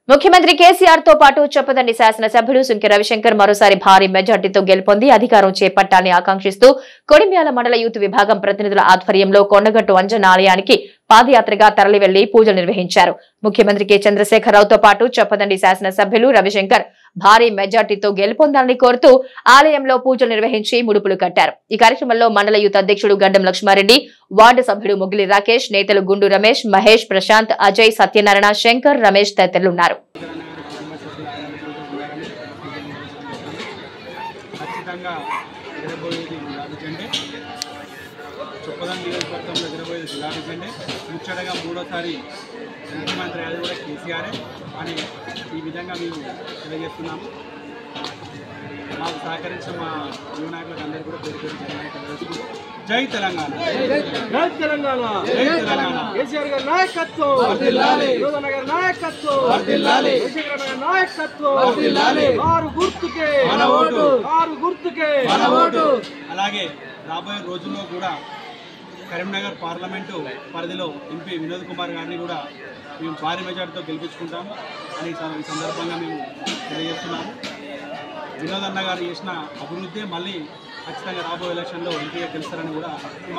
ముఖ్యమంత్రి కేసీఆర్ తో పాటు చొప్పదండి శాసనసభ్యుడు సుంకె రవిశంకర్ మరోసారి భారీ మెజార్టీతో గెలుపొంది అధికారం చేపట్టాలని ఆకాంక్షిస్తూ కొడిమ్యాల మండల యూత్ విభాగం ప్రతినిధుల ఆధ్వర్యంలో కొండగట్టు అంజన ఆలయానికి పాదయాత్రగా తరలి వెళ్లి పూజలు నిర్వహించారు ముఖ్యమంత్రి కె చంద్రశేఖరరావుతో పాటు చొప్పదండి శాసనసభ్యులు రవిశంకర్ భారీ మెజార్టీతో గెలుపొందాలని కోరుతూ ఆలయంలో పూజలు నిర్వహించి ముడుపులు కట్టారు ఈ కార్యక్రమంలో మండల యూత్ అధ్యక్షుడు గడ్డం లక్ష్మారెడ్డి వార్డు సభ్యుడు ముగిలి రాకేష్ నేతలు గుండు రమేష్ మహేష్ ప్రశాంత్ అజయ్ సత్యనారాయణ శంకర్ రమేష్ తదితరులున్నారు ఖచ్చితంగా ఎగరబోయేది గులాబీ జెండే చొప్పదండి నియోజకవర్గంలో ఎగరబోయేది గులాబీ జెండే ముచ్చటగా మూడోసారి ముఖ్యమంత్రి అది కూడా కేసీఆరే అని ఈ విధంగా మేము తెలియజేస్తున్నాము మాకు సహకరించిన మా యువ నాయకులకు అందరికీ కూడా పేరు పేరు ధన్యవాదాలు జై తెలంగాణ జై తెలంగాణ జై తెలంగాణ కేసీఆర్ గారి నాయకత్వం యోధన గారి నాయకత్వం కేసీఆర్ గారి నాయకత్వం ఆరు గుర్తుకే మన ఓటు. ఆరు గుర్తుకే మన ఓటు అలాగే రాబోయే రోజుల్లో కూడా కరీంనగర్ పార్లమెంటు పరిధిలో ఎంపీ వినోద్ కుమార్ గారిని కూడా మేము భారీ మెజార్టీతో గెలిపించుకుంటాము అని ఈ సం- ఈ సందర్భంగా మేము తెలియజేస్తున్నాము వినోద్ అన్న గారు చేసిన అభివృద్ధి మళ్ళీ ఖచ్చితంగా రాబోయే ఎలక్షన్లో ఎంపీగా గెలుస్తారని కూడా